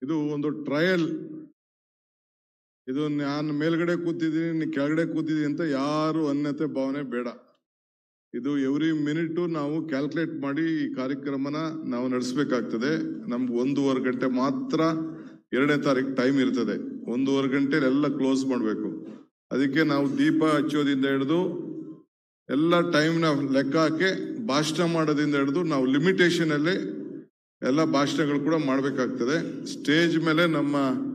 ಇದು ಒಂದು ಟ್ರಯಲ್ ಇದು ನಾನು ಮೇಲ್ಗಡೆ ಕೂತಿದ್ದೀನಿ ನೀ ಕೆಳಗಡೆ ಕೂತಿದ್ದೀನಿ ಅಂತ ಯಾರು ಅನ್ಯತೆ ಭಾವನೆ ಬೇಡ ಇದು ಎವ್ರಿ ಮಿನಿಟು ನಾವು ಕ್ಯಾಲ್ಕುಲೇಟ್ ಮಾಡಿ ಈ ಕಾರ್ಯಕ್ರಮನ ನಾವು ನಡೆಸಬೇಕಾಗ್ತದೆ ನಮ್ಗೆ ಒಂದೂವರೆ ಗಂಟೆ ಮಾತ್ರ ಎರಡನೇ ತಾರೀಕು ಟೈಮ್ ಇರ್ತದೆ ಒಂದೂವರೆ ಗಂಟೆಲಿ ಎಲ್ಲ ಕ್ಲೋಸ್ ಮಾಡಬೇಕು ಅದಕ್ಕೆ ನಾವು ದೀಪ ಹಚ್ಚೋದಿಂದ ಹಿಡಿದು ಎಲ್ಲ ಟೈಮ್ನ ಲೆಕ್ಕ ಹಾಕಿ ಭಾಷಣ ಮಾಡೋದಿಂದ ಹಿಡಿದು ನಾವು ಲಿಮಿಟೇಷನ್ ಅಲ್ಲಿ ಎಲ್ಲ ಭಾಷಣಗಳು ಕೂಡ ಮಾಡಬೇಕಾಗ್ತದೆ ಸ್ಟೇಜ್ ಮೇಲೆ ನಮ್ಮ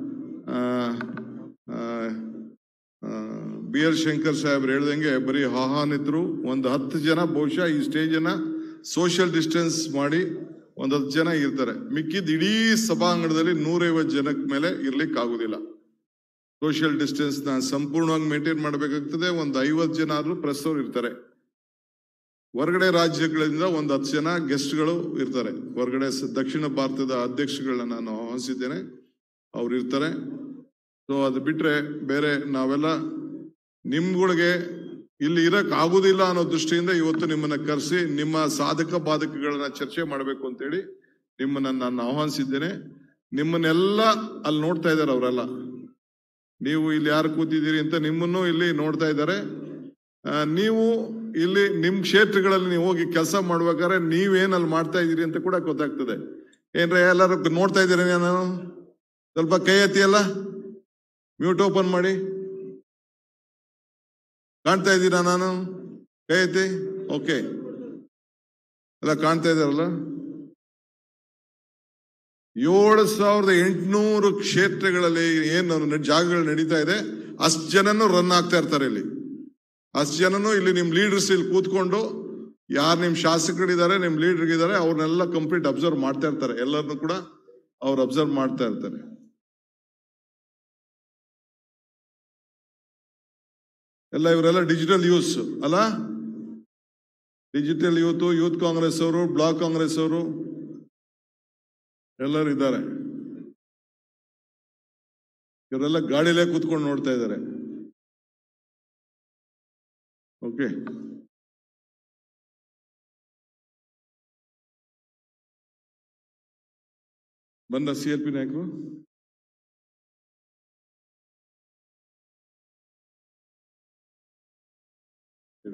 ಬಿ ಆರ್ ಶಂಕರ್ ಸಾಹೇಬ್ರು ಹೇಳ್ದಂಗೆ ಬರೀ ಹಾಹಾನಿದ್ರು ಒಂದು ಹತ್ತು ಜನ ಬಹುಶಃ ಈ ಸ್ಟೇಜನ್ನ ಸೋಷಿಯಲ್ ಡಿಸ್ಟೆನ್ಸ್ ಮಾಡಿ ಒಂದು ಹತ್ತು ಜನ ಇರ್ತಾರೆ ಮಿಕ್ಕಿದ ಇಡೀ ಸಭಾಂಗಣದಲ್ಲಿ ನೂರೈವತ್ತು ಜನಕ್ಕೆ ಮೇಲೆ ಇರ್ಲಿಕ್ಕೆ ಆಗುದಿಲ್ಲ ಸೋಷಿಯಲ್ ಡಿಸ್ಟೆನ್ಸ್ ನ ಸಂಪೂರ್ಣವಾಗಿ ಮೇಂಟೈನ್ ಮಾಡಬೇಕಾಗ್ತದೆ ಒಂದು ಐವತ್ತು ಜನ ಆದ್ರೂ ಪ್ರೆಸ್ ಅವ್ರು ಇರ್ತಾರೆ ಹೊರಗಡೆ ರಾಜ್ಯಗಳಿಂದ ಒಂದು ಹತ್ತು ಜನ ಗೆಸ್ಟ್ಗಳು ಇರ್ತಾರೆ ಹೊರಗಡೆ ಸ- ದಕ್ಷಿಣ ಭಾರತದ ಅಧ್ಯಕ್ಷಗಳನ್ನ ನಾನು ಆಹ್ವಾನಿಸಿದ್ದೇನೆ ಅವ್ರು ಇರ್ತಾರೆ ಸೊ ಅದು ಬಿಟ್ರೆ ಬೇರೆ ನಾವೆಲ್ಲ ನಿಮ್ಗಳಿಗೆ ಇಲ್ಲಿ ಇರಕ್ ಆಗುದಿಲ್ಲ ಅನ್ನೋ ದೃಷ್ಟಿಯಿಂದ ಇವತ್ತು ನಿಮ್ಮನ್ನ ಕರೆಸಿ ನಿಮ್ಮ ಸಾಧಕ ಬಾಧಕಗಳನ್ನ ಚರ್ಚೆ ಮಾಡಬೇಕು ಅಂತೇಳಿ ನಿಮ್ಮನ್ನ ನಾನು ಆಹ್ವಾನಿಸಿದ್ದೇನೆ ನಿಮ್ಮನ್ನೆಲ್ಲ ಅಲ್ಲಿ ನೋಡ್ತಾ ಇದ್ದಾರೆ ಅವರೆಲ್ಲ ನೀವು ಇಲ್ಲಿ ಯಾರು ಕೂತಿದ್ದೀರಿ ಅಂತ ನಿಮ್ಮನ್ನು ಇಲ್ಲಿ ನೋಡ್ತಾ ಇದ್ದಾರೆ ಆ, ನೀವು ಇಲ್ಲಿ ನಿಮ್ ಕ್ಷೇತ್ರಗಳಲ್ಲಿ ನೀವು ಹೋಗಿ ಕೆಲಸ ಮಾಡ್ಬೇಕಾದ್ರೆ ನೀವೇನ್ ಅಲ್ಲಿ ಮಾಡ್ತಾ ಇದ್ದೀರಿ ಅಂತ ಕೂಡ ಗೊತ್ತಾಗ್ತದೆ ಏನ್ರ ಎಲ್ಲರೂ ನೋಡ್ತಾ ಇದ್ದೀರಿ ನಾನು ಸ್ವಲ್ಪ ಕೈ ಎತ್ತಿ ಅಲ್ಲ ಮ್ಯೂಟ್ ಓಪನ್ ಮಾಡಿ ಕಾಣ್ತಾ ಇದ್ದೀರಾ ನಾನು ಕೈ ಎತ್ತಿ ಓಕೆ ಎಲ್ಲ ಕಾಣ್ತಾ ಇದ್ದಾರಲ್ಲ ಏಳು ಸಾವಿರದ ಎಂಟುನೂರು ಕ್ಷೇತ್ರಗಳಲ್ಲಿ ಏನು ನ- ಜಾಗಗಳು ನಡೀತಾ ಇದೆ ಅಷ್ಟು ಜನನು ರನ್ ಆಗ್ತಾ ಇರ್ತಾರೆ ಇಲ್ಲಿ ಅಷ್ಟು ಜನನು ಇಲ್ಲಿ ನಿಮ್ ಲೀಡರ್ಸ್ ಇಲ್ಲಿ ಕೂತ್ಕೊಂಡು ಯಾರು ನಿಮ್ ಶಾಸಕರಿದ್ದಾರೆ ನಿಮ್ ಲೀಡರ್ ಇದ್ದಾರೆ ಅವ್ರನ್ನೆಲ್ಲ ಕಂಪ್ಲೀಟ್ ಅಬ್ಸರ್ವ್ ಮಾಡ್ತಾ ಇರ್ತಾರೆ ಎಲ್ಲರನ್ನು ಕೂಡ ಅವ್ರು ಅಬ್ಸರ್ವ್ ಮಾಡ್ತಾ ಇರ್ತಾರೆ ಎಲ್ಲ ಇವರೆಲ್ಲ ಡಿಜಿಟಲ್ ಯೂಸ್ ಅಲ್ಲ ಡಿಜಿಟಲ್ ಯೂತ್ ಯೂತ್ ಕಾಂಗ್ರೆಸ್ ಅವರು ಬ್ಲಾಕ್ ಕಾಂಗ್ರೆಸ್ ಅವರು ಎಲ್ಲರೂ ಇದ್ದಾರೆ ಇವರೆಲ್ಲ ಗಾಡಿಲೇ ಕೂತ್ಕೊಂಡು ನೋಡ್ತಾ ಇದ್ದಾರೆ ಓಕೆ ಬಂದ ಸಿ ಎಲ್ ಪಿ ನಾಯಕರು ಹೇಳಿ.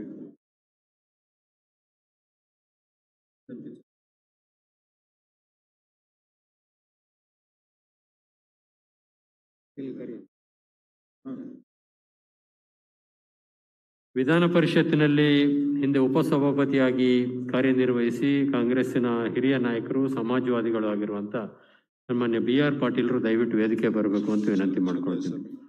ವಿಧಾನ ಪರಿಷತ್ತಿನಲ್ಲಿ ಹಿಂದೆ ಉಪಸಭಾಪತಿಯಾಗಿ ಕಾರ್ಯನಿರ್ವಹಿಸಿ ಕಾಂಗ್ರೆಸ್ಸಿನ ಹಿರಿಯ ನಾಯಕರು ಸಮಾಜವಾದಿಗಳು ಆಗಿರುವಂತ ಸನ್ಮಾನ್ಯ ಬಿ ಆರ್ ಪಾಟೀಲ್ರು ದಯವಿಟ್ಟು ವೇದಿಕೆ ಬರಬೇಕು ಅಂತ ವಿನಂತಿ ಮಾಡ್ಕೊಳ್ತೀನಿ